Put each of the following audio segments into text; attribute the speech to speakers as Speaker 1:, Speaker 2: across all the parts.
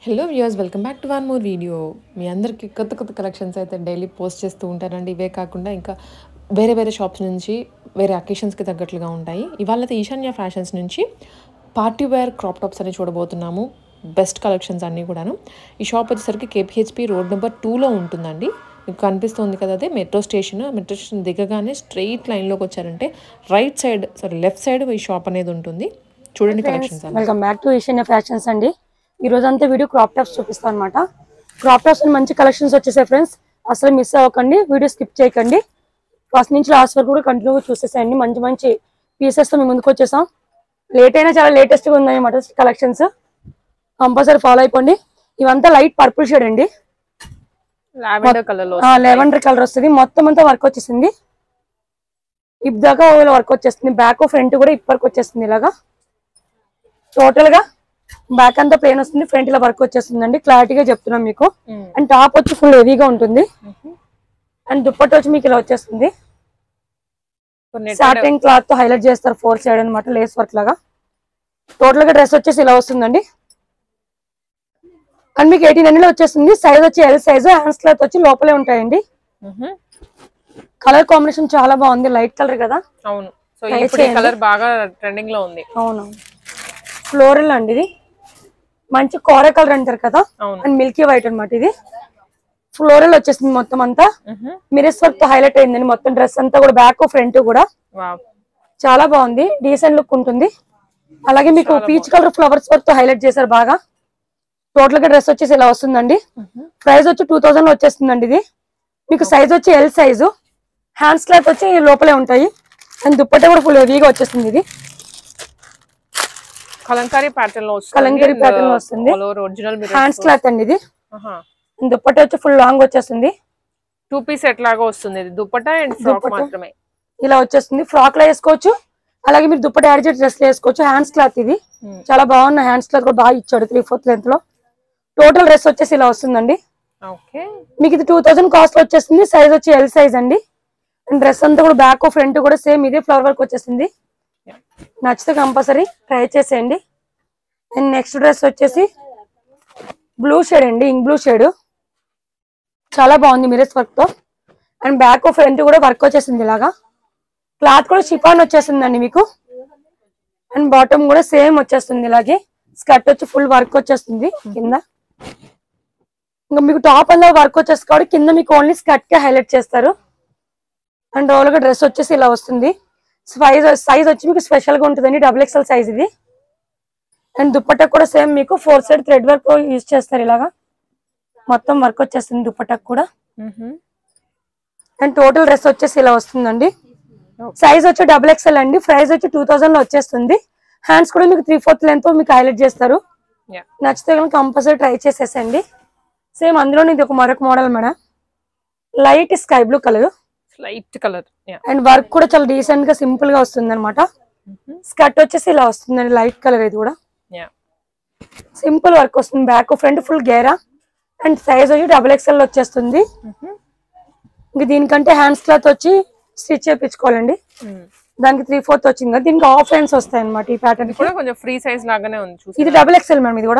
Speaker 1: Hello viewers welcome back to one more video మీ అందరికీ కొత్త కొత్త కలెక్షన్స్ అయితే డైలీ పోస్ట్ చేస్తూ ఉంటానండి ఇవే కాకుండా ఇంకా వేరే వేరే షాప్స్ నుంచి వేరే అకేషన్స్కి తగ్గట్లుగా ఉంటాయి ఇవాళ అయితే ఈశాన్య ఫ్యాషన్స్ నుంచి పార్టీ వేర్ క్రాప్ టాప్స్ అని చూడబోతున్నాము బెస్ట్ కలెక్షన్స్ అన్నీ కూడాను ఈ షాప్ వచ్చేసరికి కేపీహెచ్పి రోడ్ నెంబర్ టూలో ఉంటుందండి మీకు కనిపిస్తుంది కదా అదే మెట్రో స్టేషన్ మెట్రో స్టేషన్ దిగగానే స్ట్రెయిట్ లైన్లోకి వచ్చారంటే right side sorry left side ఈ షాప్ అనేది ఉంటుంది చూడండి కలెక్షన్స్ అన్నీ
Speaker 2: welcome back to Eshanya fashions అండి ఈ రోజు అంతా వీడియో క్రాప్ టాప్స్ చూపిస్తాను అనమాట క్రాప్ టాప్స్ మంచి కలెక్షన్స్ వచ్చేసాయి ఫ్రెండ్స్ అసలు మిస్ అవ్వకండి వీడియో స్కిప్ చేయకండి ఫస్ట్ నుంచి లాస్ట్ వరకు కూడా కంటిన్యూగా చూసేసేయండి మంచి మంచి పీసెస్ తో మేము ముందుకు వచ్చేసాం లేట్ అయినా చాలా లేటెస్ట్ గా ఉన్నాయి అనమాట కలెక్షన్స్ కంపల్సరీ ఫాలో అయిపోండి ఇవంతా లైట్ పర్పుల్ షేడ్ అండి
Speaker 3: లావెండర్ కలర్ లో
Speaker 2: లెవెండర్ కలర్ వస్తుంది మొత్తం అంతా వర్క్ వచ్చేసింది ఇప్ దాకా వర్క్ వచ్చేస్తుంది బ్యాక్ ఫ్రంట్ కూడా ఇప్ వర్క్ వచ్చేస్తుంది ఇలాగా టోటల్ గా బ్యాక్ అంతా ప్లేన్ వస్తుంది ఫ్రంట్ ఇలా వర్క్ వచ్చేస్తుందండి క్లారిటీగా చెప్తున్నాం మీకు అండ్ టాప్ వచ్చి ఫుల్ హెవీగా ఉంటుంది అండ్ దుప్పట్ట వచ్చి మీకు ఇలా వచ్చేస్తుంది సాటిన్ క్లాత్ తో హైలైట్ చేస్తారు ఫోర్ సైడ్ అనమాట లేస్ వర్క్ లాగా టోటల్ గా డ్రెస్ వచ్చేసి ఇలా వస్తుందండి అండ్ మీకు ఎయిటీన్ హండ్రెడ్ వచ్చేస్తుంది సైజ్ వచ్చి ఎల్ సైజ్ హ్యాండ్స్ క్లాత్ వచ్చి లోపలే ఉంటాయండి కలర్ కాంబినేషన్ చాలా బాగుంది లైట్ కలర్ కదా
Speaker 3: అవును సో
Speaker 2: Try
Speaker 3: ఇప్పుడు ఈ
Speaker 2: చేయండి.
Speaker 3: కలర్ బాగా ట్రెండింగ్ లో ఉంది
Speaker 2: అవును ఫ్లోరల్ అండి ఇది మంచి కోర కలర్ అంటారు కదా
Speaker 3: అవును
Speaker 2: అండ్ మిల్కీ వైట్ అన్నమాట ఇది ఫ్లోరల్ వచ్చేసింది మొత్తం అంతా మిరస్ వర్క్ తో హైలైట్ అయిందండి మొత్తం డ్రెస్ అంతా కూడా బ్యాక్ ఫ్రంట్ కూడా
Speaker 3: వావ్
Speaker 2: చాలా బాగుంది డీసెంట్ లుక్ ఉంటుంది అలాగే మీకు పీచ్ కలర్ ఫ్లవర్స్ వర్క్ తో హైలైట్ చేశారు బాగా టోటల్ గా డ్రెస్ వచ్చేసి ఇలా వస్తుందండి ప్రైస్ వచ్చి టూ థౌసండ్ వచ్చేస్తుందండి ఇది మీకు సైజ్ వచ్చి ఎల్ సైజు హ్యాండ్స్ క్లాత్ వచ్చి లోపలే ఉంటాయి అండ్ దుప్పట్ట కూడా ఫుల్ హెవీగా వచ్చేస్తుంది ఇది
Speaker 3: కలంకారీ ప్యాటర్న్ లో వస్తుంది
Speaker 2: కలంకారీ pattern లో వస్తుంది.
Speaker 3: ఒరిజినల్
Speaker 2: హ్యాండ్స్ క్లాత్ అండి ఇది అండ్ దుప్పట్ట వచ్చి ఫుల్ లాంగ్ వచ్చేస్తుంది
Speaker 3: టూ పీస్ ఎట్లాగా వస్తుంది ఇది దుపట్టా అండ్ ఫ్రాక్
Speaker 2: దుపట్టా.
Speaker 3: మాత్రమే
Speaker 2: ఇలా వచ్చేస్తుంది ఫ్రాక్ లో వేసుకోవచ్చు అలాగే మీరు దుప్పట యాడ్ చేసి డ్రెస్ వేసుకోవచ్చు హ్యాండ్స్ క్లాత్ ఇది
Speaker 3: Hmm.
Speaker 2: చాలా బాగున్న హ్యాండ్స్ క్లాత్ కూడా బాగా ఇచ్చాడు త్రీ ఫోర్త్ లెంత్ లో టోటల్ డ్రెస్ వచ్చేసి ఇలా వస్తుందండి
Speaker 3: ఓకే
Speaker 2: మీకు ఇది టూ థౌసండ్ కాస్ట్ లో వచ్చేస్తుంది సైజ్ వచ్చి ఎల్ సైజ్ అండి అండ్ డ్రెస్ అంతా కూడా బ్యాక్ ఫ్రంట్ కూడా సేమ్ ఇదే ఫ్లవర్ వర్క్ వచ్చేసింది
Speaker 3: Yeah.
Speaker 2: నచ్చితే కంపల్సరీ ట్రై చేసేయండి అండ్ నెక్స్ట్ డ్రెస్ వచ్చేసి బ్లూ షేడ్ అండి ఇంక్ బ్లూ షేడ్ చాలా బాగుంది మిరస్ వర్క్ తో అండ్ బ్యాక్ ఫ్రంట్ కూడా వర్క్ వచ్చేసింది ఇలాగా క్లాత్ కూడా షిఫాన్ వచ్చేసిందండి మీకు అండ్ బాటమ్ కూడా సేమ్ వచ్చేస్తుంది ఇలాగే స్కర్ట్ వచ్చి ఫుల్ వర్క్ వచ్చేస్తుంది కింద ఇంకా మీకు టాప్ అంతా వర్క్ వచ్చేస్తుంది కాబట్టి కింద మీకు ఓన్లీ స్కర్ట్ కి హైలైట్ చేస్తారు అండ్ ఓవర్గా డ్రెస్ వచ్చేసి ఇలా వస్తుంది సైజ్ సైజ్ వచ్చి మీకు స్పెషల్ గా ఉంటుందండి డబుల్ ఎక్స్ఎల్ సైజ్ ఇది అండ్ దుప్పట్టా కూడా సేమ్ మీకు four side thread work use చేస్తారు ఇలాగా మొత్తం వర్క్ వచ్చేస్తుంది దుప్పట్టకు కూడా అండ్ టోటల్ డ్రెస్ వచ్చేసి ఇలా వస్తుందండి సైజ్ వచ్చి డబుల్ ఎక్స్ఎల్ అండి ప్రైస్ వచ్చి టూ థౌసండ్ లో వచ్చేస్తుంది హ్యాండ్స్ కూడా మీకు త్రీ ఫోర్త్ లెంత్ మీకు హైలైట్ చేస్తారు
Speaker 3: Yeah.
Speaker 2: నచ్చితే కనుక కంపల్సరీ ట్రై చేసేసండి సేమ్ అందులోనే ఇది ఒక మరొక model madam light sky blue colour
Speaker 3: light colour
Speaker 2: and work కూడా చాలా డీసెంట్ గా సింపుల్ గా వస్తుంది అనమాట స్కర్ట్ వచ్చేసి ఇలా వస్తుందండి లైట్ కలర్ ఇది కూడా సింపుల్ వర్క్ వస్తుంది బ్యాక్ ఫ్రంట్ ఫుల్ గేరా అండ్ సైజ్ వచ్చి డబుల్ ఎక్స్ఎల్ వచ్చేస్తుంది ఇంక దీనికంటే హ్యాండ్స్ క్లాత్ వచ్చి స్టిచ్ చేయించుకోవాలండి దానికి త్రీ ఫోర్త్ వచ్చింది కదా దీనికి ఆఫ్ హ్యాండ్స్ వస్తాయి అనమాట ఈ ప్యాటర్న్
Speaker 3: కూడా కొంచెం ఫ్రీ సైజ్ లాగానే ఉంది చూసి
Speaker 2: ఇది డబుల్ ఎక్స్ఎల్ మేడం ఇది కూడా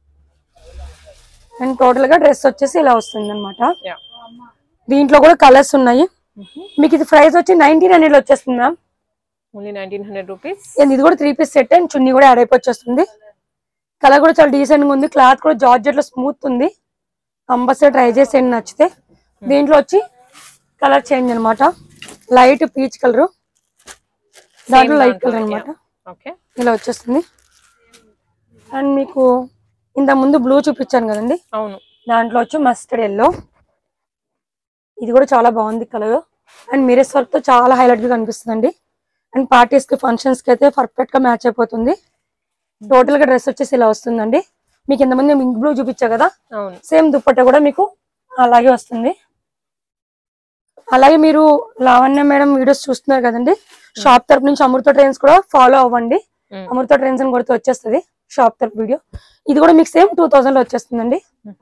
Speaker 2: అండ్ టోటల్ గా డ్రెస్ వచ్చేసి ఇలా వస్తుంది అనమాట
Speaker 3: Yeah.
Speaker 2: దీంట్లో కూడా కలర్స్ ఉన్నాయి మీకు ఇది ప్రైస్ వచ్చి నైన్టీన్ హండ్రెడ్ వచ్చేస్తుంది ma'am
Speaker 3: only nineteen hundred rupees
Speaker 2: and ఇది కూడా three piece set and chunni కూడా యాడ్ అయిపోయి కలర్ కూడా చాలా డీసెంట్ గా ఉంది క్లాత్ కూడా జార్జెట్ లో స్మూత్ ఉంది కంపల్సరీ ట్రై చేసేయండి నచ్చితే దీంట్లో వచ్చి కలర్ చేంజ్ అన్నమాట లైట్ పీచ్ కలర్ దాంట్లో లైట్ కలర్ అన్నమాట
Speaker 3: ఓకే
Speaker 2: ఇలా వచ్చేస్తుంది అండ్ మీకు ఇంత ముందు బ్లూ చూపించాను కదండి
Speaker 3: అవును
Speaker 2: దాంట్లో వచ్చి మస్టర్డ్ ఎల్లో ఇది కూడా చాలా బాగుంది కలర్ అండ్ మిరస్ వర్క్ తో చాలా హైలైట్ గా కనిపిస్తుందండి అండ్ పార్టీస్ కి ఫంక్షన్స్ కి అయితే పర్ఫెక్ట్ గా మ్యాచ్ అయిపోతుంది టోటల్ గా డ్రెస్ వచ్చేసి ఇలా వస్తుందండి మీకు ఇంతమంది ఇంక్ బ్లూ చూపించా కదా
Speaker 3: అవును
Speaker 2: సేమ్ దుప్పట్ట కూడా మీకు అలాగే వస్తుంది అలాగే మీరు లావణ్య మేడం వీడియోస్ చూస్తున్నారు కదండి షాప్ తరపు నుంచి అమృత ట్రైన్స్ కూడా ఫాలో అవ్వండి
Speaker 3: Mm.
Speaker 2: అమృత ట్రైన్స్ అని కొడితే వచ్చేస్తుంది షాప్ తరపు వీడియో ఇది కూడా మీకు సేమ్ టూ థౌసండ్ లో వచ్చేస్తుందండి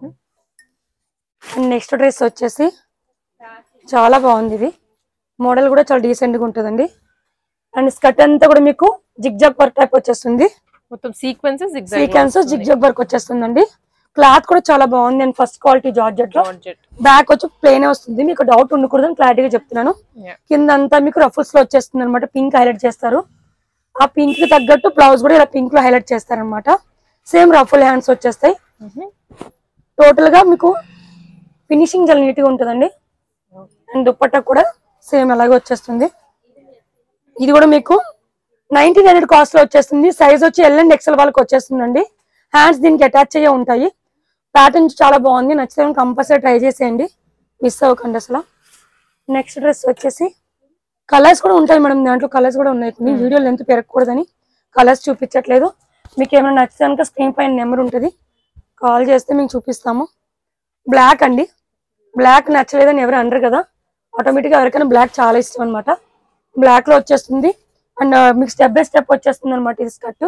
Speaker 2: అండ్ నెక్స్ట్ డ్రెస్ వచ్చేసి చాలా బాగుంది ఇది మోడల్ కూడా చాలా డీసెంట్ గా ఉంటుందండి అండ్ స్కర్ట్ అంతా కూడా మీకు జిగ్ జాగ్ వర్క్ టైప్ వచ్చేస్తుంది
Speaker 3: మొత్తం sequences
Speaker 2: sequence zig zag work వచ్చేస్తుందండి క్లాత్ కూడా చాలా బాగుంది అండ్ ఫస్ట్ క్వాలిటీ జార్జెట్ లో
Speaker 3: జార్జెట్
Speaker 2: బ్యాక్ వచ్చి ప్లేన్ వస్తుంది మీకు డౌట్ ఉండకూడదు క్లారిటీగా చెప్తున్నాను
Speaker 3: Yeah.
Speaker 2: కింద అంతా మీకు రఫుల్స్ లో వచ్చేస్తుంది అనమాట పింక్ హైలైట్ చేస్తారు ఆ పింక్ కి తగ్గట్టు బ్లౌజ్ కూడా ఇలా పింక్ లో హైలైట్ చేస్తారు అనమాట సేమ్ రఫుల్ హ్యాండ్స్ వచ్చేస్తాయి టోటల్ గా మీకు ఫినిషింగ్ చాలా నీట్ గా ఉంటుందండి అండ్ దుప్పట్టా కూడా సేమ్ అలాగే వచ్చేస్తుంది ఇది కూడా మీకు నైన్టీన్ హండ్రెడ్ కాస్ట్ లో వచ్చేస్తుంది సైజ్ వచ్చి ఎల్ అండ్ ఎక్సెల్ వాళ్ళకి వచ్చేస్తుందండి హ్యాండ్స్ దీనికి అటాచ్ అయ్యే ఉంటాయి ప్యాటర్న్ చాలా బాగుంది నచ్చితే కంపల్సరీ ట్రై చేసేయండి మిస్ అవ్వకండి అసలు నెక్స్ట్ డ్రెస్ వచ్చేసి కలర్స్ కూడా ఉంటాయి మేడం దాంట్లో కలర్స్ కూడా ఉన్నాయి కొన్ని వీడియో లెంత్ పెరగకూడదని కలర్స్ చూపించట్లేదు మీకు ఏమైనా నచ్చితే కనుక స్క్రీన్ పైన నెంబర్ ఉంటుంది కాల్ చేస్తే మేము చూపిస్తాము బ్లాక్ అండి బ్లాక్ నచ్చలేదని ఎవరు అనరు కదా ఆటోమేటిక్గా ఎవరికైనా బ్లాక్ చాలా ఇష్టం అనమాట బ్లాక్ లో వచ్చేస్తుంది అండ్ మీకు స్టెప్ బై స్టెప్ వచ్చేస్తుంది అనమాట ఇది skirt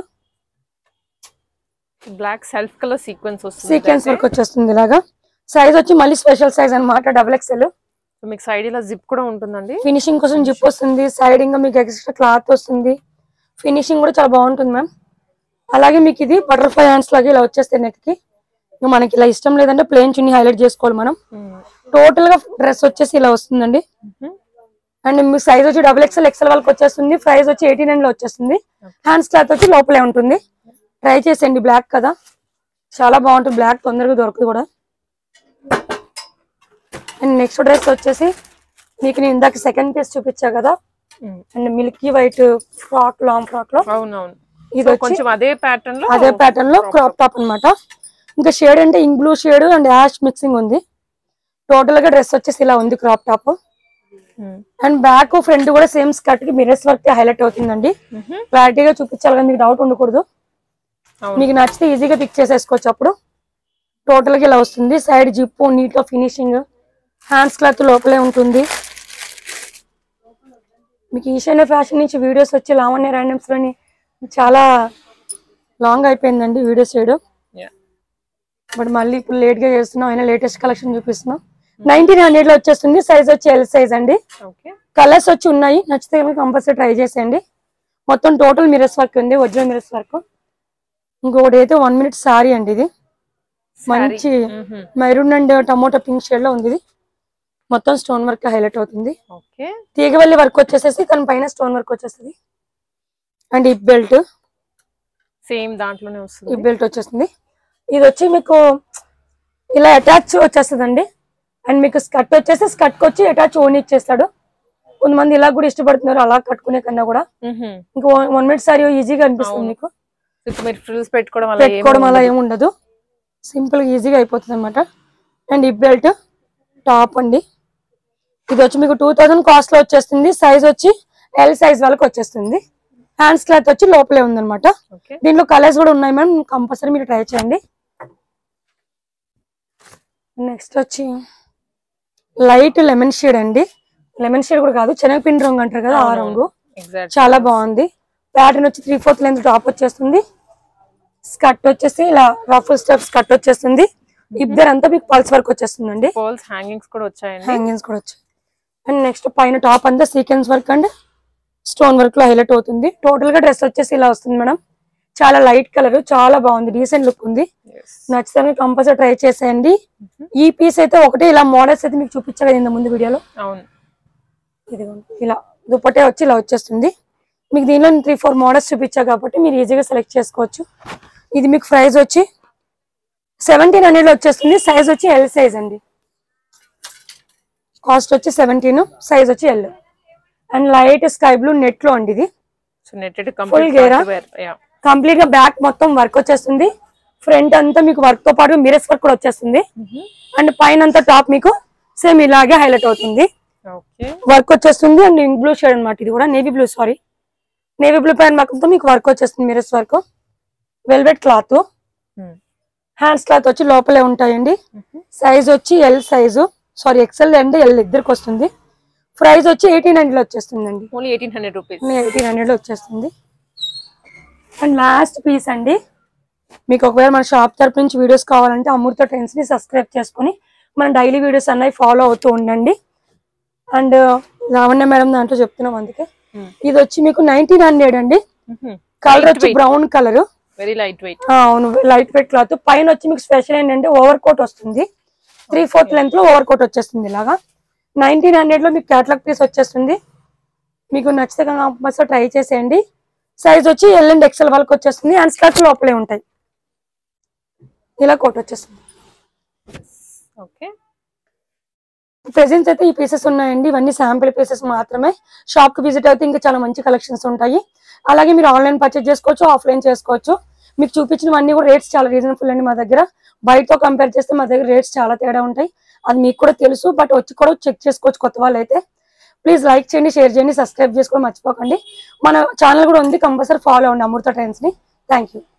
Speaker 3: black self colour sequence వస్తుంది
Speaker 2: సీక్వెన్స్ వర్క్ వచ్చేస్తుంది ఇలాగా సైజ్ వచ్చి మళ్ళీ స్పెషల్ సైజ్ అన్నమాట డబుల్ ఎక్స్ఎల్
Speaker 3: సో మీకు సైడ్ ఇలా జిప్ కూడా ఉంటుందండి
Speaker 2: ఫినిషింగ్ కోసం జిప్ వస్తుంది సైడ్ ఇంకా మీకు ఎక్స్ట్రా క్లాత్ వస్తుంది ఫినిషింగ్ కూడా చాలా బాగుంటుంది మ్యామ్ అలాగే మీకు ఇది బటర్ఫ్లై హ్యాండ్స్ లాగా ఇలా వచ్చేస్తాయి నెక్ కి ఇంకా మనకి ఇలా ఇష్టం లేదంటే ప్లేన్ చున్ని హైలైట్ చేసుకోవాలి మనం టోటల్ గా డ్రెస్ వచ్చేసి ఇలా వస్తుందండి అండ్ మీ సైజ్ వచ్చి డబుల్ ఎక్స్ఎల్ ఎక్స్ఎల్ వాళ్ళకి వచ్చేస్తుంది ప్రైస్ వచ్చి ఎయిటీ నైన్ లో వచ్చేస్తుంది హ్యాండ్స్ క్లాత్ వచ్చి లోపలే ఉంటుంది ట్రై చేసేయండి బ్లాక్ కదా చాలా బాగుంటుంది బ్లాక్ తొందరగా దొరకదు కూడా అండ్ నెక్స్ట్ డ్రెస్ వచ్చేసి మీకు నేను ఇందాక సెకండ్ పీస్ చూపించా కదా and milky white frock long frock లో
Speaker 3: అవునవును
Speaker 2: ఇది
Speaker 3: సో
Speaker 2: వచ్చి
Speaker 3: కొంచెం అదే ప్యాటర్న్ లో
Speaker 2: అదే ప్యాటర్న్ లో క్రాప్ టాప్ అన్నమాట ఇంకా షేడ్ అంటే ink blue shade and ash mixing ఉంది టోటల్ గా డ్రెస్ వచ్చేసి ఇలా ఉంది crop top and back front కూడా సేమ్ స్కర్ట్ కి మిరర్స్ వర్క్ హైలైట్ అవుతుందండి క్లారిటీగా చూపించాలి కానీ మీకు డౌట్ ఉండకూడదు
Speaker 3: అవును.
Speaker 2: మీకు నచ్చితే ఈజీగా పిక్ చేసేసుకోవచ్చు అప్పుడు టోటల్ గా ఇలా వస్తుంది సైడ్ జిప్ నీట్ గా ఫినిషింగ్ హ్యాండ్స్ క్లాత్ లోపలే ఉంటుంది మీకు ఈశాన్య ఫ్యాషన్ నుంచి వీడియోస్ వచ్చి లావణ్య ర్యాండమ్స్ లోని చాలా లాంగ్ అయిపోయిందండి వీడియోస్ చేయడం బట్ మళ్ళీ ఇప్పుడు లేట్ గా చేస్తున్నాం అయినా లేటెస్ట్ కలెక్షన్ చూపిస్తున్నాం నైన్టీన్ హండ్రెడ్ లో వచ్చేస్తుంది సైజ్ వచ్చి ఎల్ సైజ్ అండి
Speaker 3: ఓకే
Speaker 2: కలర్స్ వచ్చి ఉన్నాయి నచ్చితే కంపల్సరీ ట్రై చేసేయండి మొత్తం టోటల్ మిరర్స్ వర్క్ ఉంది ఒరిజినల్ మిరర్స్ వర్క్ ఇంకొకటి అయితే వన్ మినిట్ సారీ అండి ఇది మంచి maroon and tomato pink shade లో ఉంది ఇది మొత్తం స్టోన్ వర్క్ హైలైట్ అవుతుంది
Speaker 3: ఓకే
Speaker 2: తీగవల్లి వర్క్ వచ్చేసేసి దాని పైన స్టోన్ వర్క్ వచ్చేస్తుంది అండ్ ఈ బెల్ట్
Speaker 3: సేమ్ దాంట్లోనే
Speaker 2: ఈ
Speaker 3: వస్తుంది
Speaker 2: బెల్ట్ వచ్చేస్తుంది ఇది వచ్చి మీకు ఇలా అటాచ్ వచ్చేస్తుందండి అండ్ మీకు స్కర్ట్ వచ్చేసి స్కర్ట్ వచ్చి అటాచ్ ఓన్ ఇచ్చేస్తాడు కొంతమంది ఇలా కూడా ఇష్టపడుతున్నారు అలా కట్టుకునే కన్నా కూడా ఇంకా వన్ మినిట్ సారీ ఈజీగా అనిపిస్తుంది
Speaker 3: అవును.
Speaker 2: మీకు
Speaker 3: ఇప్పుడు మీరు ఫ్రిల్స్ పెట్టుకోవడం అలా ఏమీ
Speaker 2: పెట్టుకోవడం అలా
Speaker 3: ఉండదు.
Speaker 2: ఏమి ఉండదు సింపుల్ గా ఈజీగా అయిపోతుంది అనమాట అండ్ ఈ బెల్ట్ టాప్ అండి ఇది వచ్చి మీకు టూ థౌసండ్ కాస్ట్ లో వచ్చేస్తుంది సైజ్ వచ్చి ఎల్ సైజ్ వాళ్ళకి వచ్చేస్తుంది హ్యాండ్స్ క్లాత్ వచ్చి లోపలే ఉందన్నమాట
Speaker 3: ఓకే
Speaker 2: దీంట్లో కలర్స్ కూడా ఉన్నాయి మ్యామ్ కంపల్సరీ మీరు ట్రై చేయండి నెక్స్ట్ వచ్చి లైట్ లెమన్ షేడ్ అండి లెమన్ షేడ్ కూడా కాదు శనగపిండి రంగు అంటారు కదా ఆ
Speaker 3: అవునవును.
Speaker 2: రంగు
Speaker 3: ఎగ్జాక్ట్
Speaker 2: చాలా బాగుంది ప్యాటర్న్ వచ్చి త్రీ ఫోర్త్ లెంత్ టాప్ వచ్చేస్తుంది స్కర్ట్ వచ్చేసి ఇలా రఫుల్ స్టెప్ స్కర్ట్ వచ్చేస్తుంది ఇద్దరు అంతా మీకు పల్స్ వర్క్ వచ్చేస్తుందండి
Speaker 3: పర్ల్స్ హ్యాంగింగ్స్ కూడా వచ్చాయండి
Speaker 2: హ్యాంగింగ్స్ కూడా వచ్చాయి అండ్ నెక్స్ట్ పైన టాప్ అంతా sequence work and stone work లో హైలైట్ అవుతుంది టోటల్ గా డ్రెస్ వచ్చేసి ఇలా వస్తుంది మేడం చాలా లైట్ కలర్ చాలా బాగుంది డీసెంట్ లుక్ ఉంది
Speaker 3: Yes.
Speaker 2: నచ్చితే కంపల్సరీ ట్రై చేసేయండి ఈ పీస్ అయితే ఒకటే ఇలా మోడల్స్ అయితే మీకు చూపించలేదు ఇంత ముందు వీడియోలో
Speaker 3: అవును
Speaker 2: ఇదిగోండి ఇలా దుపట్టే వచ్చి ఇలా వచ్చేస్తుంది మీకు దీనిలో త్రీ ఫోర్ మోడల్స్ చూపించా కాబట్టి మీరు ఈజీగా సెలెక్ట్ చేసుకోవచ్చు ఇది మీకు ప్రైస్ వచ్చి సెవెంటీన్ హండ్రెడ్ వచ్చేస్తుంది సైజ్ వచ్చి ఎల్ సైజ్ అండి కాస్ట్ వచ్చి సెవెంటీన్ సైజ్ వచ్చి L and light sky blue net లో అండి ఇది
Speaker 3: సో నెట్టెడ్
Speaker 2: Full
Speaker 3: కంప్లీట్
Speaker 2: gear-ఆ?
Speaker 3: యా
Speaker 2: కంప్లీట్ గా బ్యాక్ మొత్తం వర్క్ వచ్చేస్తుంది ఫ్రంట్ అంతా మీకు వర్క్ తో పాటు మిరర్స్ వర్క్ కూడా వచ్చేస్తుంది అండ్ పైన అంతా టాప్ మీకు సేమ్ ఇలాగే హైలైట్ అవుతుంది
Speaker 3: ఓకే
Speaker 2: వర్క్ వచ్చేస్తుంది అండ్ ఇంక్ బ్లూ షేడ్ అనమాట ఇది కూడా navy blue sorry navy blue పైన వర్క్ తో మీకు వర్క్ వచ్చేస్తుంది mirrors work velvet cloth hands cloth వచ్చి లోపలే ఉంటాయండి సైజ్ వచ్చి L size sorry XL and L ఇద్దరికి వస్తుంది ప్రైస్ వచ్చి ఎయిటీన్ హండ్రెడ్ వచ్చేస్తుందండి
Speaker 3: only eighteen hundred rupees
Speaker 2: eighteen hundred వచ్చేస్తుంది అండ్ లాస్ట్ పీస్ అండి మీకు ఒకవేళ మన షాప్ తరపు నుంచి వీడియోస్ కావాలంటే అమృత ట్రెండ్స్ ని సబ్స్క్రైబ్ చేసుకొని మన డైలీ వీడియోస్ అన్నవి ఫాలో అవుతూ ఉండండి అండ్ లావణ్య మేడం దాంట్లో చెప్తున్నాం అందుకే ఇది వచ్చి మీకు నైన్టీన్ హండ్రెడ్ అండి కలర్ వచ్చి brown colour
Speaker 3: very light weight
Speaker 2: ఆ, అవును లైట్ వెయిట్ క్లాత్ పైన వచ్చి మీకు స్పెషల్ ఏంటంటే ఓవర్ కోట్ వస్తుంది త్రీ ఫోర్త్ లెంత్ లో ఓవర్ కోట్ వచ్చేస్తుంది ఇలాగా నైన్టీన్ హండ్రెడ్ లో మీకు క్యాట్లాగ్ పీస్ వచ్చేస్తుంది మీకు నచ్చితే కంపల్సరీ ట్రై చేసేయండి సైజ్ వచ్చి ఎల్ అండ్ ఎక్సెల్ వాళ్ళకి వచ్చేస్తుంది అండ్ స్కర్ట్ లోపలే ఉంటాయి ఇలా కోట్ వచ్చేస్తుంది
Speaker 3: ఓకే
Speaker 2: ప్రెజెంట్స్ అయితే ఈ పీసెస్ ఉన్నాయండి ఇవన్నీ శాంపిల్ పీసెస్ మాత్రమే షాప్ కి విజిట్ అయితే ఇంకా చాలా మంచి కలెక్షన్స్ ఉంటాయి అలాగే మీరు ఆన్లైన్ పర్చేజ్ చేసుకోవచ్చు ఆఫ్లైన్ చేసుకోవచ్చు మీకు చూపించినవన్నీ కూడా రేట్స్ చాలా రీజనబుల్ అండి మా దగ్గర బయటతో కంపేర్ చేస్తే మా దగ్గర రేట్స్ చాలా తేడా ఉంటాయి అది మీకు కూడా తెలుసు బట్ వచ్చి కూడా చెక్ చేసుకోవచ్చు కొత్త వాళ్ళు అయితే ప్లీజ్ లైక్ చేయండి షేర్ చేయండి సబ్స్క్రైబ్ చేసుకోవడం మర్చిపోకండి మన ఛానల్ కూడా ఉంది కంపల్సరీ ఫాలో అవ్వండి అమృత ట్రెండ్స్ ని థ్యాంక్ యూ